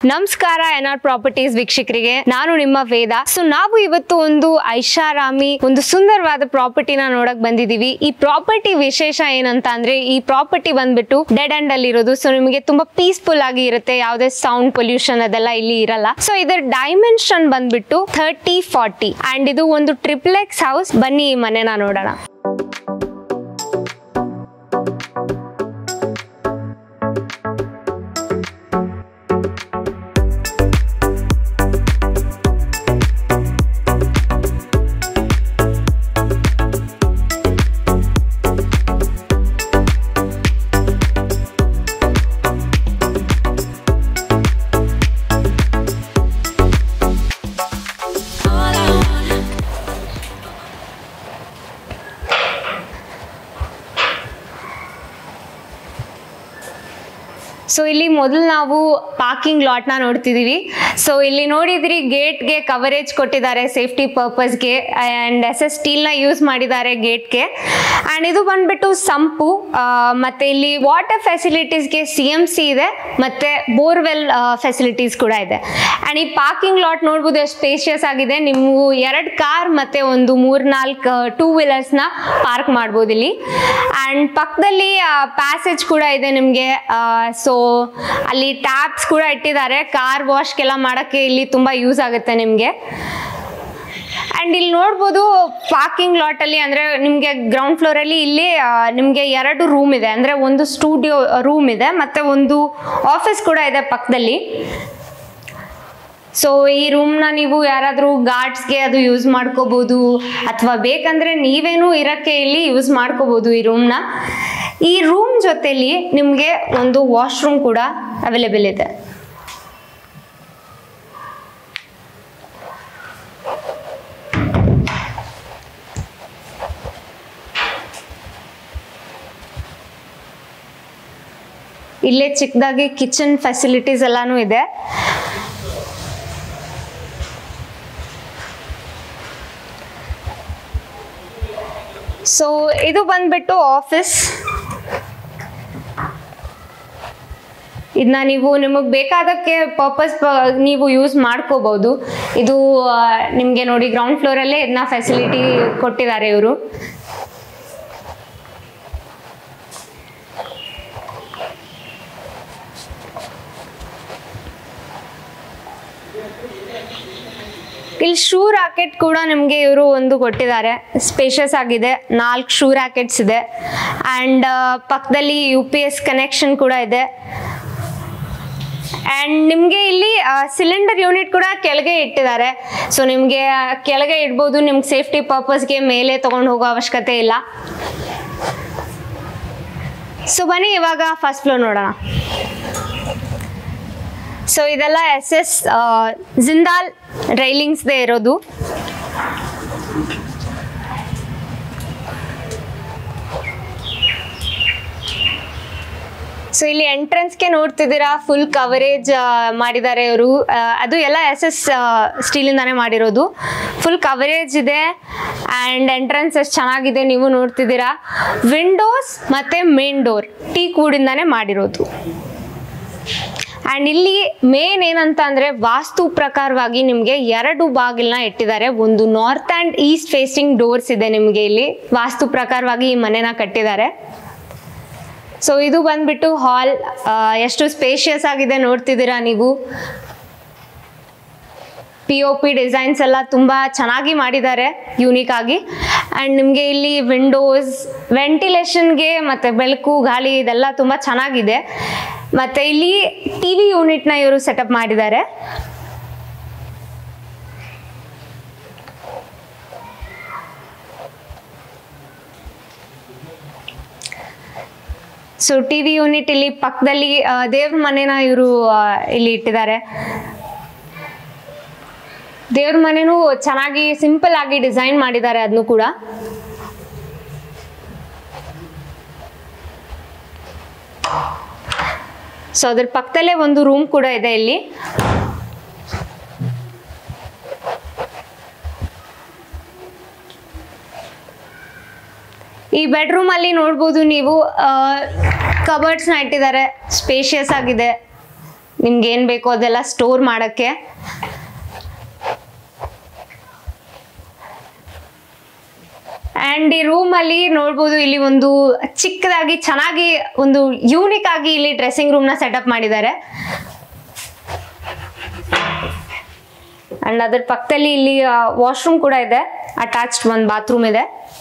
ನಮಸ್ಕಾರ N R properties ವೀಕ್ಷಕರಿಗೆ ನಾನು ನಿಮ್ಮ ವೇದ ಸೊ ನಾವು ಇವತ್ತು ಒಂದು ಐಷಾರಾಮಿ ಒಂದು ಸುಂದರವಾದ ಪ್ರಾಪರ್ಟಿನ ನೋಡಕ್ ಬಂದಿದೀವಿ ಈ ಪ್ರಾಪರ್ಟಿ ವಿಶೇಷ ಏನಂತ ಅಂದ್ರೆ ಈ ಪ್ರಾಪರ್ಟಿ ಬಂದ್ಬಿಟ್ಟು ಡೆಡ್ ಅಂಡ್ ಅಲ್ಲಿ ಇರೋದು ಸೊ ನಿಮಗೆ ತುಂಬಾ ಪೀಸ್ಫುಲ್ ಆಗಿ ಇರುತ್ತೆ ಯಾವುದೇ ಸೌಂಡ್ ಪೊಲ್ಯೂಷನ್ ಅದೆಲ್ಲ ಇಲ್ಲಿ ಇರಲ್ಲ ಸೊ ಇದರ ಡೈಮೆನ್ಷನ್ ಬಂದ್ಬಿಟ್ಟು ಥರ್ಟಿ ಫಾರ್ಟಿ ಅಂಡ್ ಇದು ಒಂದು ಟ್ರಿಪ್ಲೆಕ್ಸ್ ಹೌಸ್ ಬನ್ನಿ ಈ ಮನೆನ ನೋಡೋಣ ಸೊ ಇಲ್ಲಿ ಮೊದಲು ನಾವು ಪಾರ್ಕಿಂಗ್ ಲಾಟ್ನ ನೋಡ್ತಿದೀವಿ ಸೊ ಇಲ್ಲಿ ನೋಡಿದ್ರಿ ಗೇಟ್ಗೆ ಕವರೇಜ್ ಕೊಟ್ಟಿದ್ದಾರೆ ಸೇಫ್ಟಿ ಪರ್ಪಸ್ಗೆ ಆ್ಯಂಡ್ ಎಸ್ ಎಸ್ ಸ್ಟೀಲ್ನ ಯೂಸ್ ಮಾಡಿದ್ದಾರೆ ಗೇಟ್ಗೆ ಆ್ಯಂಡ್ ಇದು ಬಂದ್ಬಿಟ್ಟು ಸಂಪು ಆ, ಮತ್ತೆ ಇಲ್ಲಿ ವಾಟರ್ ಫೆಸಿಲಿಟೀಸ್ಗೆ ಸಿ ಎಮ್ ಸಿ ಇದೆ ಮತ್ತೆ ಬೋರ್ವೆಲ್ ಫೆಸಿಲಿಟೀಸ್ ಕೂಡ ಇದೆ ಆ್ಯಂಡ್ ಈ ಪಾರ್ಕಿಂಗ್ ಲಾಟ್ ನೋಡ್ಬೋದು ಎಷ್ಟು ಸ್ಪೇಷಿಯಸ್ ಆಗಿದೆ ನೀವು ಎರಡು ಕಾರ್ ಮತ್ತೆ ಒಂದು ಮೂರ್ನಾಲ್ಕು ಟೂ ವೀಲರ್ಸ್ನ ಪಾರ್ಕ್ ಮಾಡ್ಬೋದು ಇಲ್ಲಿ ಆ್ಯಂಡ್ ಪಕ್ಕದಲ್ಲಿ ಪ್ಯಾಸೇಜ್ ಕೂಡ ಇದೆ ನಿಮಗೆ ಸೊ ಅಲ್ಲಿ ಟ್ಯಾಪ್ಸ್ ಕೂಡ ಇಟ್ಟಿದ್ದಾರೆ ಕಾರ್ ವಾಶ್ಗೆಲ್ಲ ಮಾಡೋಕ್ಕೆ ಇಲ್ಲಿ ತುಂಬ ಯೂಸ್ ಆಗುತ್ತೆ ನಿಮಗೆ ಆ್ಯಂಡ್ ಇಲ್ಲಿ ನೋಡ್ಬೋದು ಪಾರ್ಕಿಂಗ್ ಲಾಟಲ್ಲಿ ಅಂದರೆ ನಿಮಗೆ ಗ್ರೌಂಡ್ ಫ್ಲೋರಲ್ಲಿ ಇಲ್ಲಿ ನಿಮಗೆ ಎರಡು ರೂಮ್ ಇದೆ ಅಂದರೆ ಒಂದು ಸ್ಟುಡಿಯೋ ರೂಮ್ ಇದೆ ಮತ್ತು ಒಂದು ಆಫೀಸ್ ಕೂಡ ಇದೆ ಪಕ್ಕದಲ್ಲಿ ಸೊ ಈ ರೂಮ್ನ ನೀವು ಯಾರಾದರೂ ಗಾರ್ಡ್ಸ್ಗೆ ಅದು ಯೂಸ್ ಮಾಡ್ಕೋಬೋದು ಅಥವಾ ಬೇಕಂದ್ರೆ ನೀವೇನು ಇರೋಕ್ಕೆ ಇಲ್ಲಿ ಯೂಸ್ ಮಾಡ್ಕೋಬೋದು ಈ ರೂಮ್ನ ಈ ರೂಮ್ ಜೊತೆಲಿ ನಿಮಗೆ ಒಂದು ವಾಶ್ರೂಮ್ ಕೂಡ ಅವೈಲೇಬಲ್ ಇದೆ ಇಲ್ಲೇ ಚಿಕ್ಕದಾಗಿ ಕಿಚನ್ ಫೆಸಿಲಿಟೀಸ್ ಎಲ್ಲಾನು ಇದೆ ಸೊ ಇದು ಬಂದ್ಬಿಟ್ಟು ಆಫೀಸ್ ಇದನ್ನ ನೀವು ನಿಮಗೆ ಬೇಕಾದಕ್ಕೆ ಪರ್ಪಸ್ ನೀವು ಯೂಸ್ ಮಾಡ್ಕೋಬಹುದು ಇದು ನಿಮಗೆ ನೋಡಿ ಗ್ರೌಂಡ್ ಫ್ಲೋರಲ್ಲೇ ಇದನ್ನ ಫೆಸಿಲಿಟಿ ಕೊಟ್ಟಿದ್ದಾರೆ ಇವರು ಇಲ್ಲಿ ಶೂ ರಾಕೆಟ್ ಕೂಡ ನಿಮಗೆ ಇವರು ಒಂದು ಕೊಟ್ಟಿದ್ದಾರೆ ಸ್ಪೇಷಿಯಸ್ ಆಗಿದೆ ನಾಲ್ಕು ಶೂ ರಾಕೆಟ್ಸ್ ಇದೆ ಆ್ಯಂಡ್ ಪಕ್ಕದಲ್ಲಿ ಯು ಪಿ ಎಸ್ ಕನೆಕ್ಷನ್ ಕೂಡ ಇದೆ ಆ್ಯಂಡ್ ನಿಮಗೆ ಇಲ್ಲಿ ಸಿಲಿಂಡರ್ ಯೂನಿಟ್ ಕೂಡ ಕೆಳಗೆ ಇಟ್ಟಿದ್ದಾರೆ ಸೊ ನಿಮಗೆ ಕೆಳಗೆ ಇಡ್ಬೋದು ನಿಮ್ಗೆ ಸೇಫ್ಟಿ ಪರ್ಪಸ್ಗೆ ಮೇಲೆ ತೊಗೊಂಡು ಹೋಗೋ ಅವಶ್ಯಕತೆ ಇಲ್ಲ ಸೊ ಬನ್ನಿ ಇವಾಗ ಫಸ್ಟ್ ಫ್ಲೋರ್ ನೋಡೋಣ ಸೊ ಇದೆಲ್ಲ ಎಸ್ ಎಸ್ ಜಿಂದಾಲ್ ರೈಲಿಂಗ್ಸ್ದೇ ಇರೋದು ಸೊ ಇಲ್ಲಿ ಎಂಟ್ರೆನ್ಸ್ಗೆ ನೋಡ್ತಿದ್ದೀರಾ ಫುಲ್ ಕವರೇಜ್ ಮಾಡಿದ್ದಾರೆ ಇವರು ಅದು ಎಲ್ಲ ಎಸ್ ಎಸ್ ಸ್ಟೀಲಿಂದಾನೇ ಮಾಡಿರೋದು ಫುಲ್ ಕವರೇಜ್ ಇದೆ ಆ್ಯಂಡ್ ಎಂಟ್ರೆನ್ಸ್ ಎಷ್ಟು ಚೆನ್ನಾಗಿದೆ ನೀವು ನೋಡ್ತಿದ್ದೀರಾ ವಿಂಡೋಸ್ ಮತ್ತು ಮೇನ್ ಡೋರ್ ಟೀ ಕೂಡಿಂದಾನೇ ಮಾಡಿರೋದು ಆ್ಯಂಡ್ ಇಲ್ಲಿ ಮೇನ್ ಏನಂತ ಅಂದರೆ ವಾಸ್ತು ಪ್ರಕಾರವಾಗಿ ನಿಮಗೆ ಎರಡು ಬಾಗಿಲನ್ನ ಇಟ್ಟಿದ್ದಾರೆ ಒಂದು north and east facing doors ಇದೆ ನಿಮಗೆ ಇಲ್ಲಿ ವಾಸ್ತು ಪ್ರಕಾರವಾಗಿ ಈ ಮನೆನ ಕಟ್ಟಿದ್ದಾರೆ ಸೊ ಇದು ಬಂದ್ಬಿಟ್ಟು ಹಾಲ್ ಎಷ್ಟು ಸ್ಪೇಷಿಯಸ್ ಆಗಿದೆ ನೋಡ್ತಿದ್ದೀರಾ ನೀವು ಪಿ ಒ ಪಿ ಡಿಸೈನ್ಸ್ ಎಲ್ಲ ತುಂಬ ಚೆನ್ನಾಗಿ ಮಾಡಿದ್ದಾರೆ ಯೂನಿಕ್ ಆಗಿ ಆ್ಯಂಡ್ ನಿಮಗೆ ಇಲ್ಲಿ ವಿಂಡೋಸ್ ವೆಂಟಿಲೇಷನ್ಗೆ ಮತ್ತು ಬೆಳಕು ಗಾಳಿ ಇದೆಲ್ಲ ತುಂಬ ಚೆನ್ನಾಗಿದೆ ಮತ್ತು ಇಲ್ಲಿ ಟಿ ವಿ ಯೂನಿಟ್ನ ಇವರು ಸೆಟಪ್ ಮಾಡಿದ್ದಾರೆ ಸೊ ಟಿ ವಿ ಯೂನಿಟ್ ಇಲ್ಲಿ ಪಕ್ಕದಲ್ಲಿ ದೇವ್ರ ಮನೆನ ಇವರು ಇಲ್ಲಿ ಇಟ್ಟಿದ್ದಾರೆ ದೇವ್ರ ಮನೆನೂ ಚೆನ್ನಾಗಿ ಸಿಂಪಲ್ ಆಗಿ ಡಿಸೈನ್ ಮಾಡಿದ್ದಾರೆ ಅದನ್ನು ಕೂಡ ಸೊ ಅದ್ರ ಪಕ್ಕದಲ್ಲೇ ಒಂದು ರೂಮ್ ಕೂಡ ಇದೆ ಇಲ್ಲಿ ಈ ಬೆಡ್ರೂಮ್ ಅಲ್ಲಿ ನೋಡ್ಬೋದು ನೀವು ಕಬರ್ಡ್ಸ್ನ ಇಟ್ಟಿದ್ದಾರೆ ಸ್ಪೇಷಿಯಸ್ ಆಗಿದೆ ನಿಮ್ಗೆ ಏನು ಬೇಕೋ ಅದೆಲ್ಲ ಸ್ಟೋರ್ ಮಾಡೋಕ್ಕೆ ಆ್ಯಂಡ್ ಈ ರೂಮಲ್ಲಿ ನೋಡ್ಬೋದು ಇಲ್ಲಿ ಒಂದು ಚಿಕ್ಕದಾಗಿ ಚೆನ್ನಾಗಿ ಒಂದು ಯೂನಿಕ್ ಆಗಿ ಇಲ್ಲಿ ಡ್ರೆಸ್ಸಿಂಗ್ ರೂಮ್ನ ಸೆಟಪ್ ಮಾಡಿದ್ದಾರೆ ಅಂಡ್ ಅದ್ರ ಪಕ್ಕದಲ್ಲಿ ಇಲ್ಲಿ ವಾಶ್ರೂಮ್ ಕೂಡ ಇದೆ ಅಟ್ಯಾಚ್ಡ್ ಒಂದು ಬಾತ್ರೂಮ್ ಇದೆ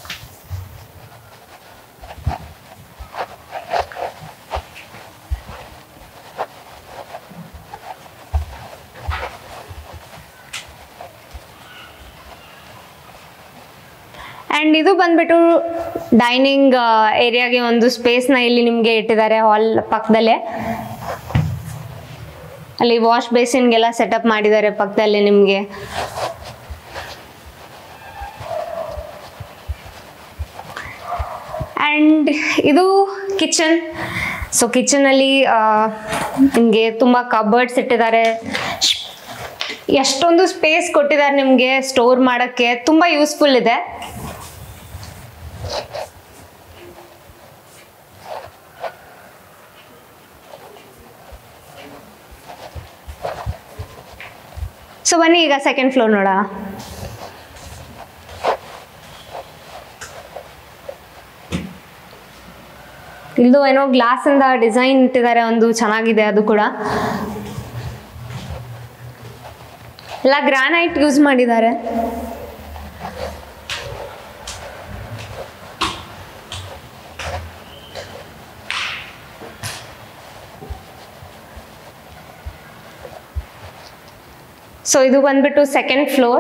ಆ್ಯಂಡ್ ಇದು ಬಂದ್ಬಿಟ್ಟು ಡೈನಿಂಗ್ ಏರಿಯಾಗೆ ಒಂದು ಸ್ಪೇಸ್ನ ಇಲ್ಲಿ ನಿಮಗೆ ಇಟ್ಟಿದ್ದಾರೆ ಹಾಲ್ ಪಕ್ಕದಲ್ಲೇ ಅಲ್ಲಿ ವಾಶ್ ಬೇಸಿನ್ಗೆಲ್ಲ ಸೆಟಪ್ ಮಾಡಿದ್ದಾರೆ ಪಕ್ಕದಲ್ಲಿ ನಿಮಗೆ ಆ್ಯಂಡ್ ಇದು ಕಿಚನ್ ಸೊ ಕಿಚನಲ್ಲಿ ನಿಮಗೆ ತುಂಬ ಕಬರ್ಡ್ಸ್ ಇಟ್ಟಿದ್ದಾರೆ ಎಷ್ಟೊಂದು ಸ್ಪೇಸ್ ಕೊಟ್ಟಿದ್ದಾರೆ ನಿಮಗೆ ಸ್ಟೋರ್ ಮಾಡೋಕ್ಕೆ ತುಂಬ ಯೂಸ್ಫುಲ್ ಇದೆ ಸೊ ಬನ್ನಿ ಈಗ ಸೆಕೆಂಡ್ ಫ್ಲೋರ್ ನೋಡೋಣ ಇಲ್ದು ಏನೋ ಗ್ಲಾಸ್ ಇಂದ ಡಿಸೈನ್ ಇಟ್ಟಿದ್ದಾರೆ ಒಂದು ಚೆನ್ನಾಗಿದೆ ಅದು ಕೂಡ ಎಲ್ಲ ಗ್ರಾನೈಟ್ ಯೂಸ್ ಮಾಡಿದ್ದಾರೆ ಸೊ ಇದು ಬಂದ್ಬಿಟ್ಟು ಸೆಕೆಂಡ್ ಫ್ಲೋರ್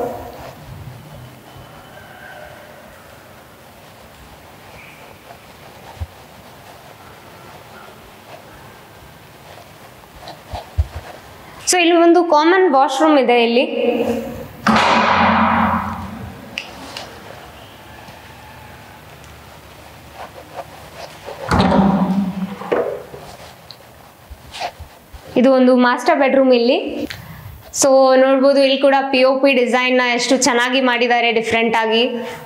ಸೊ ಇಲ್ಲಿ ಒಂದು ಕಾಮನ್ ವಾಶ್ರೂಮ್ ಇದೆ ಇಲ್ಲಿ ಇದು ಒಂದು ಮಾಸ್ಟರ್ ಬೆಡ್ರೂಮ್ ಇಲ್ಲಿ ಸೊ ನೋಡ್ಬೋದು ಇಲ್ಲಿ ಕೂಡ ಪಿ ಒ ಪಿ ಡಿಸೈನ್ನ ಎಷ್ಟು ಚೆನ್ನಾಗಿ ಮಾಡಿದ್ದಾರೆ ಡಿಫ್ರೆಂಟ್ ಆಗಿ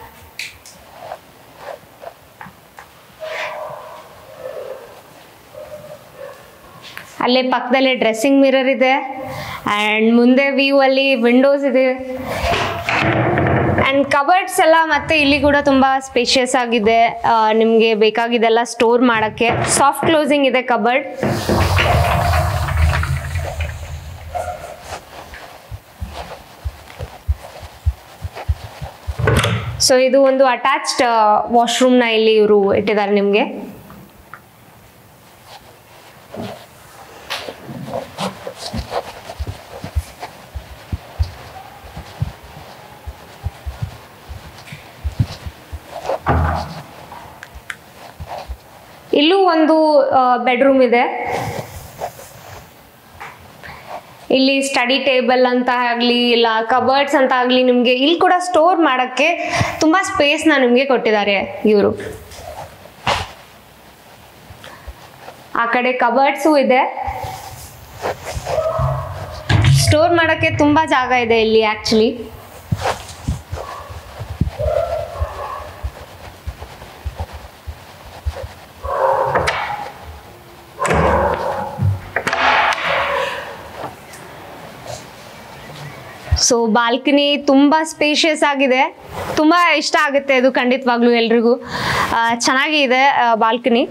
ಅಲ್ಲೇ ಪಕ್ಕದಲ್ಲೇ ಡ್ರೆಸ್ಸಿಂಗ್ ಮಿರರ್ ಇದೆ ಆ್ಯಂಡ್ ಮುಂದೆ ವ್ಯೂ ಅಲ್ಲಿ ವಿಂಡೋಸ್ ಇದೆ ಆ್ಯಂಡ್ ಕಬರ್ಡ್ಸ್ ಎಲ್ಲ ಮತ್ತೆ ಇಲ್ಲಿ ಕೂಡ ತುಂಬ ಸ್ಪೇಷಿಯಸ್ ಆಗಿದೆ ನಿಮಗೆ ಬೇಕಾಗಿದ್ದೆಲ್ಲ ಸ್ಟೋರ್ ಮಾಡೋಕ್ಕೆ ಸಾಫ್ಟ್ ಕ್ಲೋಸಿಂಗ್ ಇದೆ ಕಬರ್ಡ್ ಸೊ ಇದು ಒಂದು ಅಟ್ಯಾಚ್ಡ್ ವಾಶ್ರೂಮ್ನ ಇಲ್ಲಿ ಇವರು ಇಟ್ಟಿದ್ದಾರೆ ನಿಮಗೆ ಇಲ್ಲೂ ಒಂದು ಬೆಡ್ರೂಮ್ ಇದೆ ಇಲ್ಲಿ ಸ್ಟಡಿ ಟೇಬಲ್ ಅಂತ ಆಗಲಿ ಇಲ್ಲ ಕಬರ್ಡ್ಸ್ ಅಂತ ಆಗಲಿ ನಿಮಗೆ ಇಲ್ಲಿ ಕೂಡ ಸ್ಟೋರ್ ಮಾಡೋಕ್ಕೆ ತುಂಬ ಸ್ಪೇಸ್ನ ನಿಮಗೆ ಕೊಟ್ಟಿದ್ದಾರೆ ಇವರು ಆ ಕಡೆ ಕಬರ್ಡ್ಸು ಇದೆ ಸ್ಟೋರ್ ಮಾಡೋಕ್ಕೆ ತುಂಬ ಜಾಗ ಇದೆ ಇಲ್ಲಿ ಆ್ಯಕ್ಚುಲಿ ಸೊ ಬಾಲ್ಕನಿ ತುಂಬ ಸ್ಪೇಷಿಯಸ್ ಆಗಿದೆ ತುಂಬ ಇಷ್ಟ ಆಗುತ್ತೆ ಇದು ಖಂಡಿತವಾಗ್ಲೂ ಎಲ್ರಿಗೂ ಆ, ಚೆನ್ನಾಗಿದೆ ಬಾಲ್ಕನಿ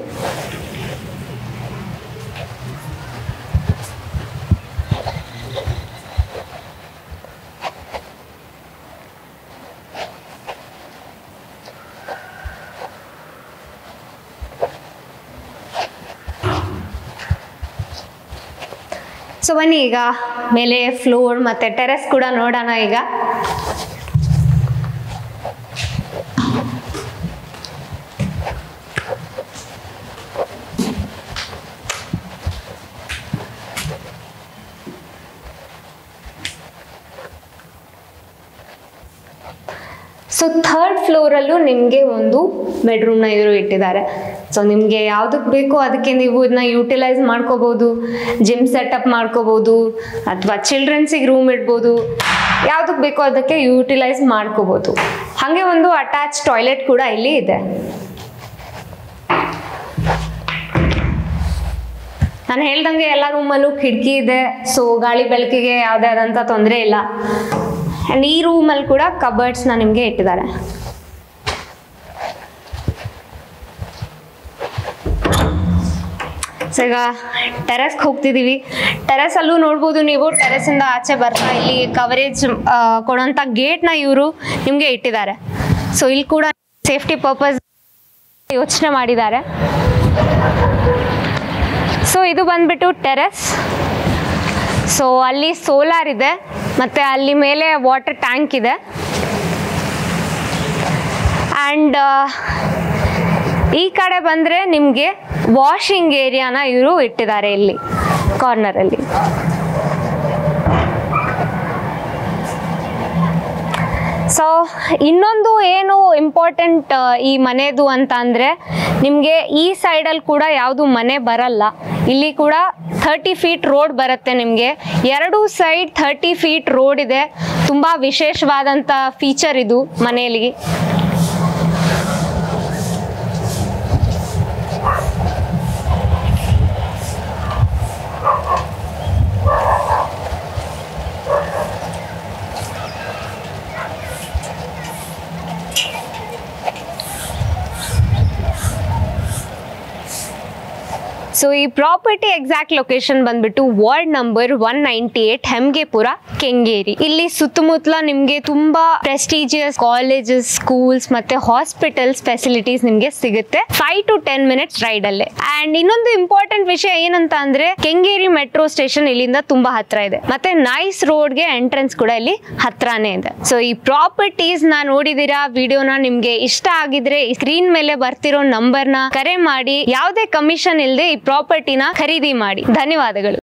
ಸೊ ಬನ್ನಿ ಈಗ ಮೇಲೆ ಫ್ಲೋರ್ ಮತ್ತೆ ಟೆರೆಸ್ ಕೂಡ ನೋಡೋಣ ಈಗ ಸೊ ಥರ್ಡ್ ಫ್ಲೋರಲ್ಲೂ ನಿಮಗೆ ಒಂದು ಬೆಡ್ರೂಮ್ನ ಇವರು ಇಟ್ಟಿದ್ದಾರೆ ಸೊ ನಿಮಗೆ ಯಾವುದಕ್ಕೆ ಬೇಕೋ ಅದಕ್ಕೆ ನೀವು ಇದನ್ನ ಯೂಟಿಲೈಸ್ ಮಾಡ್ಕೋಬೋದು ಜಿಮ್ ಸೆಟಪ್ ಮಾಡ್ಕೋಬೋದು ಅಥವಾ ಚಿಲ್ಡ್ರನ್ಸಿಗೆ ರೂಮ್ ಇಡ್ಬೋದು ಯಾವುದಕ್ಕೆ ಬೇಕೋ ಅದಕ್ಕೆ ಯೂಟಿಲೈಸ್ ಮಾಡ್ಕೋಬೋದು ಹಾಗೆ ಒಂದು ಅಟ್ಯಾಚ್ ಟಾಯ್ಲೆಟ್ ಕೂಡ ಇಲ್ಲಿ ಇದೆ ನಾನು ಹೇಳ್ದಂಗೆ ಎಲ್ಲ ರೂಮಲ್ಲೂ ಕಿಟಕಿ ಇದೆ ಸೊ ಗಾಳಿ ಬೆಳಕಿಗೆ ಯಾವುದೇ ಆದಂಥ ತೊಂದರೆ ಇಲ್ಲ ಆ್ಯಂಡ್ ಈ ರೂಮಲ್ಲಿ ಕೂಡ ಕಬರ್ಡ್ಸ್ನ ನಿಮಗೆ ಇಟ್ಟಿದ್ದಾರೆ ಸೊ ಈಗ ಟೆರೆಸ್ಗೆ ಹೋಗ್ತಿದ್ದೀವಿ ಟೆರೆಸಲ್ಲೂ ನೋಡ್ಬೋದು ನೀವು ಟೆರೆಸಿಂದ ಆಚೆ ಬರ್ತಾ ಇಲ್ಲಿ ಕವರೇಜ್ ಕೊಡೋಂಥ ಗೇಟ್ನ ಇವರು ನಿಮಗೆ ಇಟ್ಟಿದ್ದಾರೆ ಸೊ ಇಲ್ಲಿ ಕೂಡ ಸೇಫ್ಟಿ ಪರ್ಪಸ್ ಯೋಚನೆ ಮಾಡಿದ್ದಾರೆ ಸೊ ಇದು ಬಂದ್ಬಿಟ್ಟು ಟೆರೆಸ್ ಸೊ ಅಲ್ಲಿ ಸೋಲಾರ್ ಇದೆ ಮತ್ತು ಅಲ್ಲಿ ಮೇಲೆ ವಾಟರ್ ಟ್ಯಾಂಕ್ ಇದೆ ಆ್ಯಂಡ್ ಈ ಕಡೆ ಬಂದರೆ ನಿಮಗೆ ವಾಷಿಂಗ್ ಏರಿಯಾನ ಇವರು ಇಟ್ಟಿದ್ದಾರೆ ಇಲ್ಲಿ ಕಾರ್ನರಲ್ಲಿ ಸೊ ಇನ್ನೊಂದು ಏನು ಇಂಪಾರ್ಟೆಂಟ್ ಈ ಮನೆದು ಅಂತ ಅಂದರೆ ನಿಮಗೆ ಈ ಸೈಡಲ್ಲಿ ಕೂಡ ಯಾವುದು ಮನೆ ಬರಲ್ಲ ಇಲ್ಲಿ ಕೂಡ ಥರ್ಟಿ ಫೀಟ್ ರೋಡ್ ಬರುತ್ತೆ ನಿಮಗೆ ಎರಡು ಸೈಡ್ ಥರ್ಟಿ ಫೀಟ್ ರೋಡ್ ಇದೆ ತುಂಬ ವಿಶೇಷವಾದಂಥ ಫೀಚರ್ ಇದು ಮನೆಯಲ್ಲಿ ಸೊ ಈ ಪ್ರಾಪರ್ಟಿ ಎಕ್ಸಾಕ್ಟ್ ಲೊಕೇಶನ್ ಬಂದ್ಬಿಟ್ಟು ward number one ninety eight Hemmigepura Kengeri ಇಲ್ಲಿ ಸುತ್ತಮುತ್ತಲ ನಿಮಗೆ ತುಂಬಾ ಪ್ರೆಸ್ಟೀಜಿಯಸ್ ಕಾಲೇಜಸ್ ಸ್ಕೂಲ್ಸ್ ಮತ್ತೆ ಹಾಸ್ಪಿಟಲ್ಸ್ ಫೆಸಿಲಿಟೀಸ್ ನಿಮಗೆ ಸಿಗುತ್ತೆ five to ten minutes ride ಅಲ್ಲೇ ಅಂಡ್ ಇನ್ನೊಂದು ಇಂಪಾರ್ಟೆಂಟ್ ವಿಷಯ ಏನಂತ ಅಂದ್ರೆ ಕೆಂಗೇರಿ ಮೆಟ್ರೋ ಸ್ಟೇಷನ್ ಇಲ್ಲಿಂದ ತುಂಬಾ ಹತ್ರ ಇದೆ ಮತ್ತೆ ನೈಸ್ ರೋಡ್ಗೆ ಎಂಟ್ರೆನ್ಸ್ ಕೂಡ ಇಲ್ಲಿ ಹತ್ರನೇ ಇದೆ ಸೊ ಈ ಪ್ರಾಪರ್ಟೀಸ್ ನ ನೋಡಿದೀರಾ ವಿಡಿಯೋನ ನಿಮ್ಗೆ ಇಷ್ಟ ಆಗಿದ್ರೆ ಸ್ಕ್ರೀನ್ ಮೇಲೆ ಬರ್ತಿರೋ ನಂಬರ್ನ ಕರೆ ಮಾಡಿ ಯಾವುದೇ ಕಮಿಷನ್ ಇಲ್ಲದೆ ಈ ಪ್ರಾಪರ್ಟಿನ ಖರೀದಿ ಮಾಡಿ ಧನ್ಯವಾದಗಳು